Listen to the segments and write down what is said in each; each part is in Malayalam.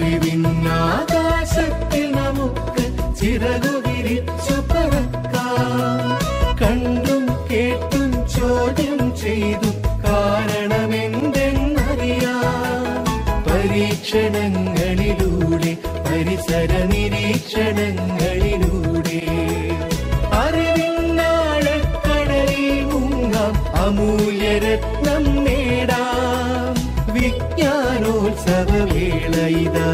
അറിവിന്നാകാശത്തിൽ നമുക്ക് ചിറകു വിരിച്ചു പറക്കാം കണ്ടും കേട്ടും ചോദ്യം ചെയ്തു കാരണമെന്തെന്നറിയാം പരീക്ഷണങ്ങളിലൂടെ പരിസര നിരീക്ഷണങ്ങളിലൂടെ അറിവിന്നാഴക്കടലിൽ മുങ്ങാം അമൂല്യരത്നം നേടാം വിജ്ഞാനോത്സവവേള ഇതാ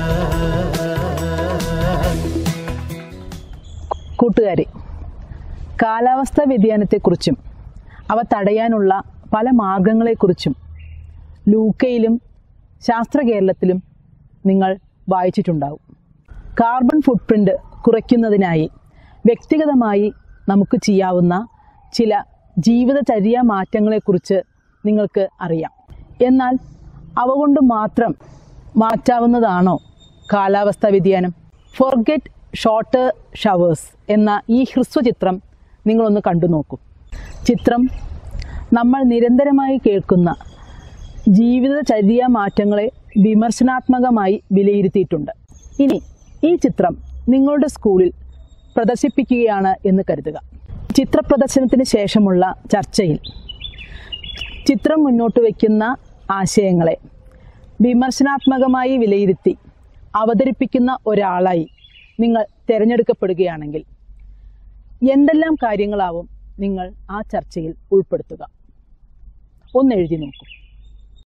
കൂട്ടുകാരെ കാലാവസ്ഥാ വ്യതിയാനത്തെക്കുറിച്ചും അവ തടയാനുള്ള പല മാർഗങ്ങളെക്കുറിച്ചും ലൂക്കയിലും ശാസ്ത്ര കേരളത്തിലും നിങ്ങൾ വായിച്ചിട്ടുണ്ടാവും കാർബൺ ഫുട്പ്രിൻ്റ് കുറയ്ക്കുന്നതിനായി വ്യക്തിഗതമായി നമുക്ക് ചെയ്യാവുന്ന ചില ജീവിതചര്യ മാറ്റങ്ങളെക്കുറിച്ച് നിങ്ങൾക്ക് അറിയാം എന്നാൽ അവ കൊണ്ട് മാത്രം മാറ്റാവുന്നതാണോ കാലാവസ്ഥാ വ്യതിയാനം ഫോർഗെറ്റ് ഷോർട്ടർ ഷവേഴ്സ് എന്ന ഈ ഹ്രസ്വചിത്രം നിങ്ങളൊന്ന് കണ്ടു നോക്കൂ ചിത്രം നമ്മൾ നിരന്തരമായി കേൾക്കുന്ന ജീവിതചര്യ മാറ്റങ്ങളെ വിമർശനാത്മകമായി വിലയിരുത്തിയിട്ടുണ്ട് ഇനി ഈ ചിത്രം നിങ്ങളുടെ സ്കൂളിൽ പ്രദർശിപ്പിക്കുകയാണ് എന്ന് കരുതുക ചിത്രപ്രദർശനത്തിന് ശേഷമുള്ള ചർച്ചയിൽ ചിത്രം മുന്നോട്ട് വയ്ക്കുന്ന ആശയങ്ങളെ വിമർശനാത്മകമായി വിലയിരുത്തി അവതരിപ്പിക്കുന്ന ഒരാളായി നിങ്ങൾ തിരഞ്ഞെടുക്കപ്പെടുകയാണെങ്കിൽ എന്തെല്ലാം കാര്യങ്ങളാവും നിങ്ങൾ ആ ചർച്ചയിൽ ഉൾപ്പെടുത്തുക ഒന്ന് എഴുതി നോക്കൂ